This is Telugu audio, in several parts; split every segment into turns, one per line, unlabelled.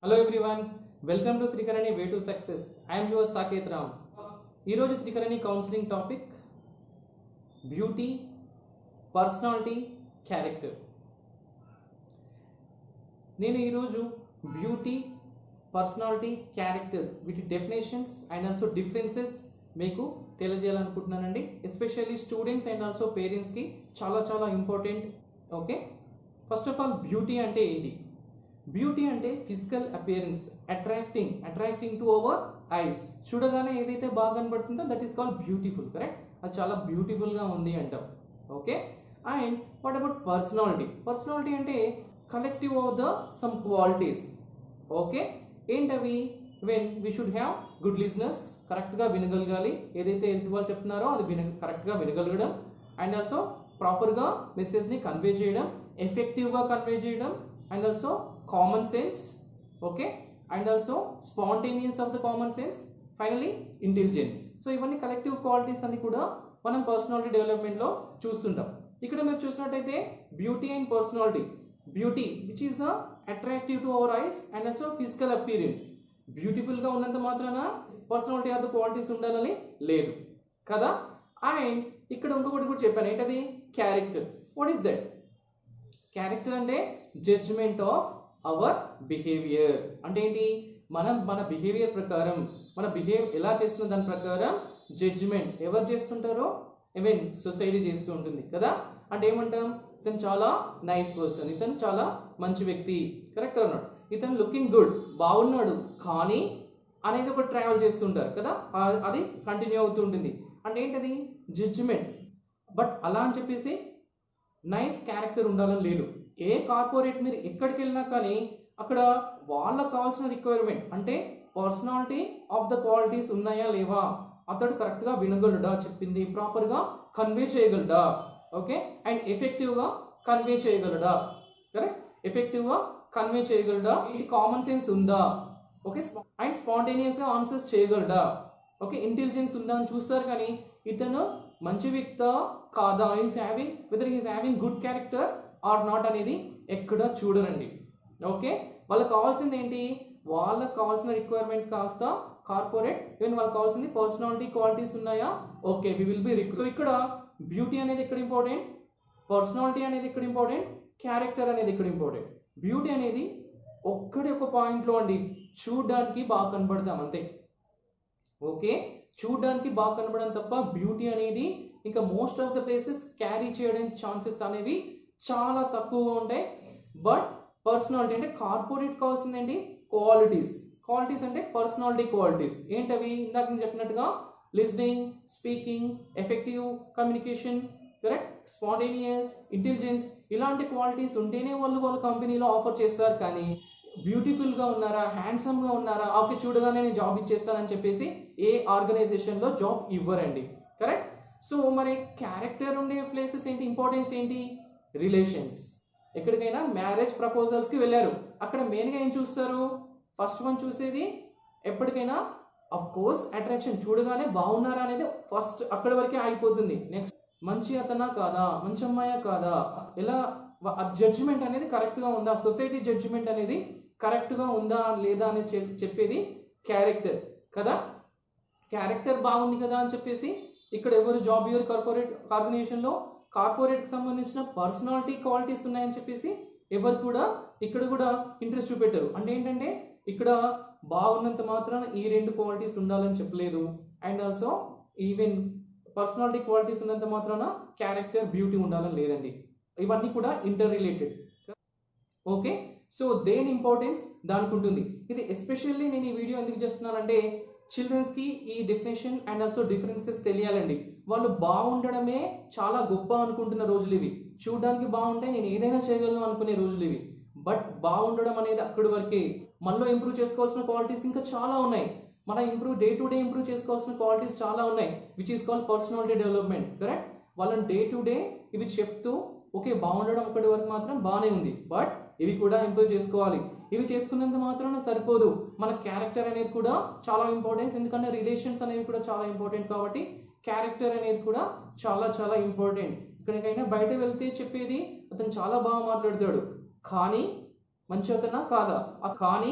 hello everyone welcome to Trikarani way to success I'm your Saketh Ram ఈరోజు Trikarani counselling topic beauty personality character నేను ఈరోజు బ్యూటీ పర్సనాలిటీ క్యారెక్టర్ వీటి డెఫినేషన్స్ అండ్ ఆల్సో డిఫరెన్సెస్ మీకు తెలియజేయాలనుకుంటున్నానండి ఎస్పెషల్లీ స్టూడెంట్స్ అండ్ ఆల్సో పేరెంట్స్కి చాలా చాలా important okay first of all beauty అంటే ఏంటి బ్యూటీ అంటే physical appearance attracting attracting to our eyes చూడగానే ఏదైతే బాగా కనబడుతుందో that is called beautiful correct అది చాలా బ్యూటిఫుల్గా ఉంది అంటాం okay and what about personality personality అంటే collective of the some qualities okay ఏంటవి when we should have good listening కరెక్ట్గా వినగలగాలి ఏదైతే ఎదుటి వాళ్ళు చెప్తున్నారో అది విన కరెక్ట్గా వినగలగడం అండ్ ఆల్సో ప్రాపర్గా మెసేజ్ని కన్వే చేయడం ఎఫెక్టివ్గా కన్వే చేయడం and also common sense okay and also spontaneous of the common sense finally intelligence so ఇవన్నీ కలెక్టివ్ క్వాలిటీస్ అన్ని కూడా మనం పర్సనాలిటీ డెవలప్మెంట్లో చూస్తుంటాం ఇక్కడ మీరు చూసినట్టయితే beauty and personality beauty which is attractive to our eyes and also physical appearance బ్యూటిఫుల్గా ఉన్నంత మాత్రాన పర్సనాలిటీ ఆఫ్ ద క్వాలిటీస్ ఉండాలని లేదు కదా అండ్ ఇక్కడ ఇంకొకటి కూడా చెప్పాను ఏంటది character what is that character అంటే జడ్జ్మెంట్ ఆఫ్ అవర్ బిహేవియర్ అంటే ఏంటి మనం మన బిహేవియర్ ప్రకారం మన బిహేవ్ ఎలా చేస్తున్న దాని ప్రకారం జడ్జ్మెంట్ ఎవరు చేస్తుంటారో ఈవెన్ సొసైటీ చేస్తూ ఉంటుంది కదా అంటే ఏమంటాం ఇతను చాలా నైస్ పర్సన్ ఇతను చాలా మంచి వ్యక్తి కరెక్ట్ అన్నాడు ఇతను లుకింగ్ గుడ్ బాగున్నాడు కానీ అనేది ఒక ట్రావెల్ చేస్తుంటారు కదా ఆ- అది కంటిన్యూ అవుతూ ఉంటుంది అంటే ఏంటది జడ్జిమెంట్ బట్ అలా అని చెప్పేసి నైస్ క్యారెక్టర్ ఉండాలని లేదు ఏ కార్పొరేట్ మీరు ఎక్కడికి వెళ్ళినా కానీ అక్కడ వాళ్ళకు కావాల్సిన రిక్వైర్మెంట్ అంటే పర్సనాలిటీ ఆఫ్ ద క్వాలిటీస్ ఉన్నాయా లేవా అతడు కరెక్ట్గా వినగలడా చెప్పింది ప్రాపర్గా కన్వే చేయగలడా ఓకే అండ్ ఎఫెక్టివ్గా కన్వే చేయగలడా కరెక్ట్ ఎఫెక్టివ్గా కన్వే చేయగలడా ఇది కామన్ సెన్స్ ఉందా ఓకే అండ్ స్పాంటేనియస్గా ఆన్సర్స్ చేయగలడా ఓకే ఇంటెలిజెన్స్ ఉందా అని చూస్తారు కానీ ఇతను మంచి వ్యక్త కాదా is having whether is having good character or not అనేది ఎక్కడ చూడరండి ఓకే వాళ్ళకి కావాల్సింది ఏంటి వాళ్ళకి కావాల్సిన రిక్వైర్మెంట్ కాస్త కార్పొరేట్ ఈవెన్ వాళ్ళకి కావాల్సింది పర్సనాలిటీ క్వాలిటీస్ ఉన్నాయా ఓకే వి విల్ బి రిక్ సో ఇక్కడ బ్యూటీ అనేది ఇక్కడ ఇంపార్టెంట్ పర్సనాలిటీ అనేది ఇక్కడ ఇంపార్టెంట్ క్యారెక్టర్ అనేది ఇక్కడ ఇంపార్టెంట్ బ్యూటీ అనేది ఒక్కడి ఒక పాయింట్లో అండి చూడడానికి బాగా కనబడతాం అంతే ఓకే చూడడానికి బాగా కనబడడం తప్ప బ్యూటీ అనేది ఇంకా most of the places carry చేయడానికి ఛాన్సెస్ అనేవి చాలా తక్కువగా ఉంటాయి బట్ పర్సనాలిటీ అంటే కార్పొరేట్ కావాల్సిందండి క్వాలిటీస్ క్వాలిటీస్ అంటే పర్సనాలిటీ క్వాలిటీస్ ఏంటవి ఇందాక నేను చెప్పినట్టుగా listening speaking effective communication correct spontaneous intelligence ఇలాంటి క్వాలిటీస్ ఉంటేనే వాళ్ళు వాళ్ళ కంపెనీలో ఆఫర్ చేస్తారు కానీ బ్యూటిఫుల్గా ఉన్నారా హ్యాండ్సమ్గా ఉన్నారా ఆకి చూడగానే నేను జాబ్ ఇచ్చేస్తానని చెప్పేసి ఏ ఆర్గనైజేషన్లో జాబ్ ఇవ్వరండి కరెక్ట్ సో మరి క్యారెక్టర్ ఉండే ప్లేసెస్ ఏంటి ఇంపార్టెన్స్ ఏంటి రిలేషన్స్ ఎక్కడికైనా మ్యారేజ్ ప్రపోజల్స్కి వెళ్ళారు అక్కడ మెయిన్గా ఏం చూస్తారు ఫస్ట్ వన్ చూసేది ఎప్పటికైనా అఫ్ కోర్స్ అట్రాక్షన్ చూడగానే బాగున్నారా అనేది ఫస్ట్ అక్కడి వరకే ఆగిపోతుంది నెక్స్ట్ మంచి అతనా కాదా మంచి అమ్మాయా కాదా ఇలా జడ్జిమెంట్ అనేది కరెక్ట్గా ఉందా సొసైటీ జడ్జిమెంట్ అనేది కరెక్ట్గా ఉందా లేదా అని చె- చెప్పేది క్యారెక్టర్ కదా క్యారెక్టర్ బాగుంది కదా అని చెప్పేసి ఇక్కడ ఎవరు జాబ్ యువర్ కార్పొరేట్ ఆర్గనైజేషన్లో కార్పొరేట్కి సంబంధించిన పర్సనాలిటీ క్వాలిటీస్ ఉన్నాయని చెప్పేసి ఎవరు కూడా ఇక్కడ కూడా ఇంట్రెస్ట్ చూపెట్టారు అంటే ఏంటంటే ఇక్కడ బాగున్నంత మాత్రాన ఈ రెండు క్వాలిటీస్ ఉండాలని చెప్పలేదు and also even personality qualities ఉన్నంత మాత్రాన క్యారెక్టర్ బ్యూటీ ఉండాలని లేదండి ఇవన్నీ కూడా ఇంటర్ రిలేటెడ్ ఓకే సో దేని ఇంపార్టెన్స్ దానికి ఉంటుంది ఇది ఎస్పెషల్లీ నేను ఈ వీడియో ఎందుకు చేస్తున్నానంటే చిల్డ్రన్స్కి ఈ డెఫినేషన్ అండ్ ఆల్సో డిఫరెన్సెస్ తెలియాలండి వాళ్ళు బాగుండడమే చాలా గొప్ప అనుకుంటున్న రోజులు ఇవి చూడడానికి బాగుంటే నేను ఏదైనా చేయగలను అనుకునే రోజులు ఇవి బట్ బాగుండడం అనేది అక్కడి వరకే మనలో ఇంప్రూవ్ చేసుకోవాల్సిన క్వాలిటీస్ ఇంకా చాలా ఉన్నాయి మన improve day to day improve చేసుకోవాల్సిన క్వాలిటీస్ చాలా ఉన్నాయి which is call personality development correct వాళ్ళని డే టు డే ఇవి చెప్తూ ఓకే బాగుండడం ఒకటి వరకు మాత్రం బాగానే ఉంది బట్ ఇవి కూడా ఇంప్రూవ్ చేసుకోవాలి ఇవి చేసుకున్నంత మాత్రాన సరిపోదు మన క్యారెక్టర్ అనేది కూడా చాలా ఇంపార్టెన్స్ ఎందుకంటే రిలేషన్స్ అనేవి కూడా చాలా ఇంపార్టెంట్ కాబట్టి క్యారెక్టర్ అనేది కూడా చాలా చాలా ఇంపార్టెంట్ ఎక్కడికైనా బయట వెళ్తే చెప్పేది అతను చాలా బాగా మాట్లాడతాడు కానీ మంచి అతనా కాదా ఆ కానీ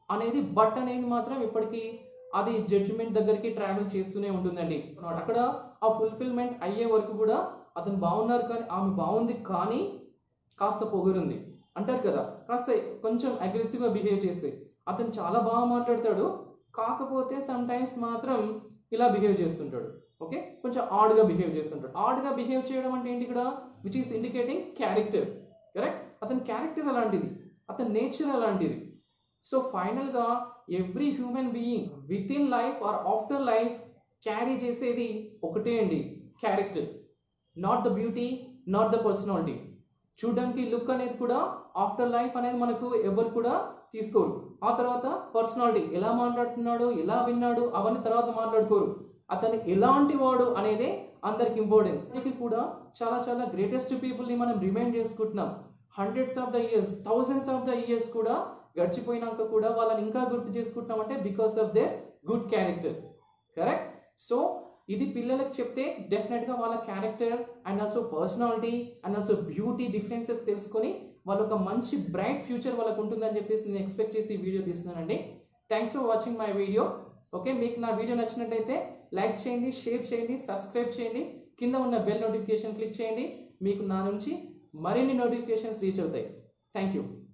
అనేది బట్ అనేది మాత్రం ఇప్పటికీ అది జడ్జిమెంట్ దగ్గరికి ట్రావెల్ చేస్తూనే ఉంటుందండి అక్కడ ఆ ఫుల్ఫిల్మెంట్ అయ్యే వరకు కూడా అతను బాగున్నారు కానీ ఆమె బాగుంది కానీ కాస్త పొగురుంది అంటారు కదా కాస్త కొంచెం అగ్రెసివ్గా బిహేవ్ చేస్తే అతను చాలా బాగా మాట్లాడతాడు కాకపోతే సమ్ టైమ్స్ మాత్రం ఇలా బిహేవ్ చేస్తుంటాడు ఓకే కొంచెం ఆడ్గా బిహేవ్ చేస్తుంటాడు ఆడ్గా బిహేవ్ చేయడం అంటే ఏంటి ఇక్కడ which is indicating character correct అతని క్యారెక్టర్ అలాంటిది అతని నేచర్ అలాంటిది సో ఫైనల్గా every human being with in life or after life carry చేసేది ఒకటే అండి character not the beauty not the personality చూడడానికి లుక్ అనేది కూడా ఆఫ్టర్ లైఫ్ అనేది మనకు ఎవరు కూడా తీసుకోరు ఆ తర్వాత పర్సనాలిటీ ఎలా మాట్లాడుతున్నాడు ఎలా విన్నాడు అవన్నీ తర్వాత మాట్లాడుకోరు అతను ఎలాంటి వాడు అనేదే అందరికి ఇంపార్టెన్స్ దీనికి కూడా చాలా చాలా గ్రేటెస్ట్ పీపుల్ని మనం రిమైండ్ చేసుకుంటున్నాం hundreds of the years thousands of the years కూడా గడిచిపోయినాక కూడా వాళ్ళని ఇంకా గుర్తు చేసుకుంటున్నాం అంటే because of their good character correct so ఇది పిల్లలకు చెప్తే డెఫినెట్గా వాళ్ళ character and also personality and also beauty differences తెలుసుకొని వాళ్ళ ఒక మంచి బ్రైట్ ఫ్యూచర్ వాళ్ళకు ఉంటుందని చెప్పేసి నేను ఎక్స్పెక్ట్ చేసి ఈ వీడియో తీస్తున్నానండి thanks for watching my video okay మీకు నా వీడియో నచ్చినట్టయితే లైక్ చేయండి షేర్ చేయండి సబ్స్క్రైబ్ చేయండి కింద ఉన్న బెల్ నోటిఫికేషన్ క్లిక్ చేయండి మీకు నా నుంచి మరిన్ని నోటిఫికేషన్స్ రీచ్ అవుతాయి థ్యాంక్ యూ